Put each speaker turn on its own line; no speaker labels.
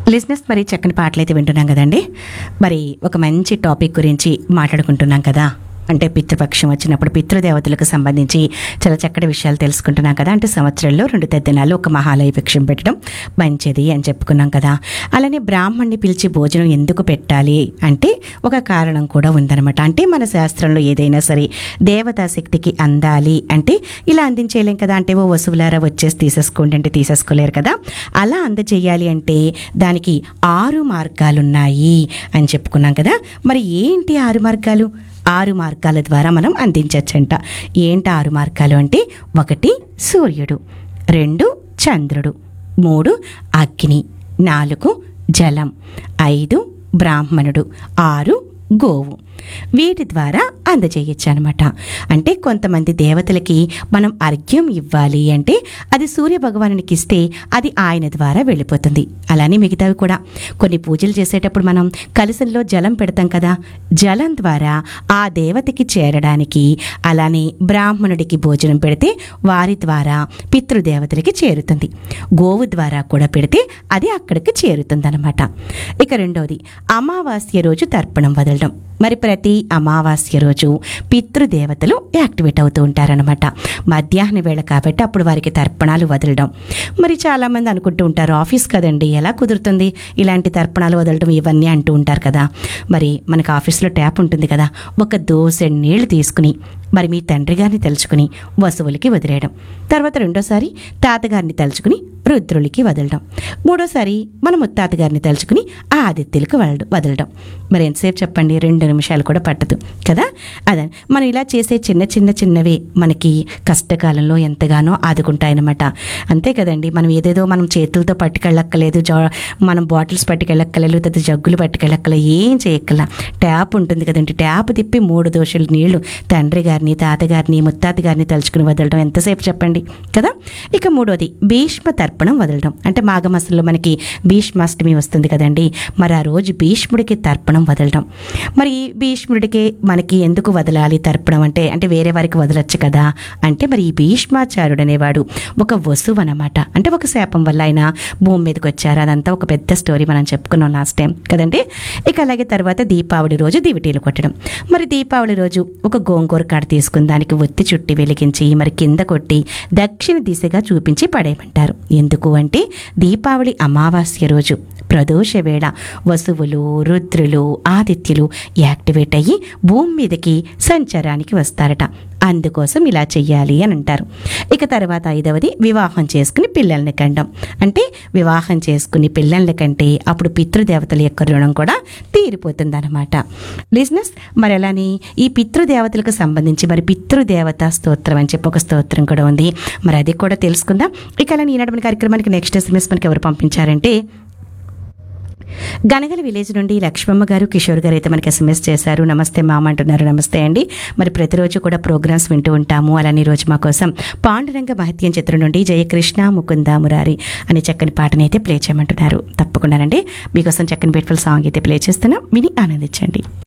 లిజినెస్ మరి చక్కని పాటలు అయితే వింటున్నాం కదండి మరి ఒక మంచి టాపిక్ గురించి మాట్లాడుకుంటున్నాం కదా అంటే పితృపక్షం వచ్చినప్పుడు పితృదేవతలకు సంబంధించి చాలా చక్కటి విషయాలు తెలుసుకుంటున్నాం కదా అంటే సంవత్సరంలో రెండు తెద్దనాలు ఒక మహాలయ భిక్షం పెట్టడం మంచిది అని చెప్పుకున్నాం కదా అలానే బ్రాహ్మణ్ణి పిలిచి భోజనం ఎందుకు పెట్టాలి అంటే ఒక కారణం కూడా ఉందన్నమాట అంటే మన శాస్త్రంలో ఏదైనా సరే దేవతా శక్తికి అందాలి అంటే ఇలా అందించేయలేం కదా అంటే ఓ వసువులారా వచ్చేసి తీసేసుకోండి అంటే తీసేసుకోలేరు కదా అలా అందజేయాలి అంటే దానికి ఆరు మార్గాలున్నాయి అని చెప్పుకున్నాం కదా మరి ఏంటి ఆరు మార్గాలు ఆరు మార్గాల ద్వారా మనం అందించవచ్చంట ఏంటి ఆరు మార్గాలు అంటే ఒకటి సూర్యుడు రెండు చంద్రుడు మూడు అగ్ని నాలుగు జలం ఐదు బ్రాహ్మణుడు ఆరు గోవు వీటి ద్వారా అందజేయచ్చు అనమాట అంటే కొంతమంది దేవతలకి మనం అర్ఘ్యం ఇవ్వాలి అంటే అది సూర్య భగవానునికి ఇస్తే అది ఆయన ద్వారా వెళ్ళిపోతుంది అలానే మిగతావి కూడా కొన్ని పూజలు చేసేటప్పుడు మనం కలసంలో జలం పెడతాం కదా జలం ద్వారా ఆ దేవతకి చేరడానికి అలానే బ్రాహ్మణుడికి భోజనం పెడితే వారి ద్వారా పితృదేవతలకి చేరుతుంది గోవు ద్వారా కూడా పెడితే అది అక్కడికి చేరుతుందన్నమాట ఇక రెండవది అమావాస్య రోజు తర్పణం వదలడం మరి ప్రతి అమావాస్య రోజు పితృదేవతలు యాక్టివేట్ అవుతూ ఉంటారనమాట మధ్యాహ్న వేళ కాబట్టి అప్పుడు వారికి తర్పణాలు వదలడం మరి చాలామంది అనుకుంటూ ఉంటారు ఆఫీస్ కదండి ఎలా కుదురుతుంది ఇలాంటి తర్పణాలు వదలడం ఇవన్నీ అంటూ ఉంటారు కదా మరి మనకి ఆఫీస్లో ట్యాప్ ఉంటుంది కదా ఒక దోసె నీళ్లు తీసుకుని మరి మీ తండ్రి గారిని తలుచుకుని వసువులకి వదిలేయడం తర్వాత రెండోసారి తాతగారిని తలుచుకుని రుద్రులకి వదలడం మూడోసారి మన ముత్తాత గారిని తలుచుకుని ఆ ఆదిత్యులకు వదలడం వదలడం మరి ఎంతసేపు చెప్పండి రెండు నిమిషాలు కూడా పట్టదు కదా అదే మనం ఇలా చేసే చిన్న చిన్న చిన్నవే మనకి కష్టకాలంలో ఎంతగానో ఆదుకుంటాయన్నమాట అంతే కదండి మనం ఏదేదో మనం చేతులతో పట్టుకెళ్ళక్కలేదు జా మనం బాటిల్స్ పట్టుకెళ్ళక్కలేదు లేదా జగ్గులు పట్టుకెళ్ళక్కలేదు ఏం చేయక్కల ట్యాప్ ఉంటుంది కదండి ట్యాప్ తిప్పి మూడు దోషులు నీళ్లు తండ్రి గారిని తాతగారిని ముత్తాత గారిని తలుచుకుని వదలడం ఎంతసేపు చెప్పండి కదా ఇక మూడోది భీష్మ తర్పణం వదలడం అంటే మాఘమాసంలో మనకి భీష్మాష్టమి వస్తుంది కదండి మరి ఆ రోజు భీష్ముడికి తర్పణం వదలడం మరి ఈ భీష్ముడికి మనకి ఎందుకు వదలాలి తర్పణం అంటే అంటే వేరే వారికి వదలొచ్చు కదా అంటే మరి ఈ భీష్మాచార్యుడు అనేవాడు ఒక వసువు అనమాట అంటే ఒక శాపం వల్ల ఆయన భూమి మీదకి వచ్చారు అదంతా ఒక పెద్ద స్టోరీ మనం చెప్పుకున్నాం లాస్ట్ టైం కదండి ఇక అలాగే తర్వాత దీపావళి రోజు దివిటీలు కొట్టడం మరి దీపావళి రోజు ఒక గోంగూర కాడ తీసుకుని దానికి ఒత్తి చుట్టి వెలిగించి మరి కింద కొట్టి దక్షిణ దిశగా చూపించి పడేయమంటారు ఎందుకు అంటే దీపావళి అమావాస్య రోజు ప్రదోష వేళ వసువులు రుద్రులు ఆదిత్యులు యాక్టివేట్ అయ్యి భూమి మీదకి సంచారానికి వస్తారట అందుకోసం ఇలా చెయ్యాలి అని అంటారు ఇక తర్వాత ఐదవది వివాహం చేసుకుని పిల్లల్ని కండం అంటే వివాహం చేసుకుని పిల్లల్ని కంటే అప్పుడు పితృదేవతల యొక్క రుణం కూడా తీరిపోతుందన్నమాట లిజినెస్ మరి అలానే ఈ పితృదేవతలకు సంబంధించి మరి పితృదేవత స్తోత్రం అని చెప్పి ఒక స్తోత్రం కూడా ఉంది మరి అది కూడా తెలుసుకుందాం ఇక అలా ఈనాడు మన కార్యక్రమానికి నెక్స్ట్ ఎస్ఎంఎస్ మనకి ఎవరు పంపించారంటే గనగల విలేజ్ నుండి లక్ష్మమ్మ గారు కిషోర్ గారు అయితే మనకి ఎస్ఎంఎస్ చేశారు నమస్తే మామ అంటున్నారు నమస్తే అండి మరి ప్రతిరోజు కూడా ప్రోగ్రామ్స్ వింటూ ఉంటాము అలానే ఈ రోజు మా కోసం పాండురంగ మహత్యం చిత్రం నుండి జయకృష్ణ ముకుంద మురారి అనే చక్కని పాటని అయితే ప్లే చేయమంటున్నారు తప్పకుండానండి మీకోసం చక్కని బ్యూటిఫుల్ సాంగ్ అయితే ప్లే చేస్తున్నాం విని ఆనందించండి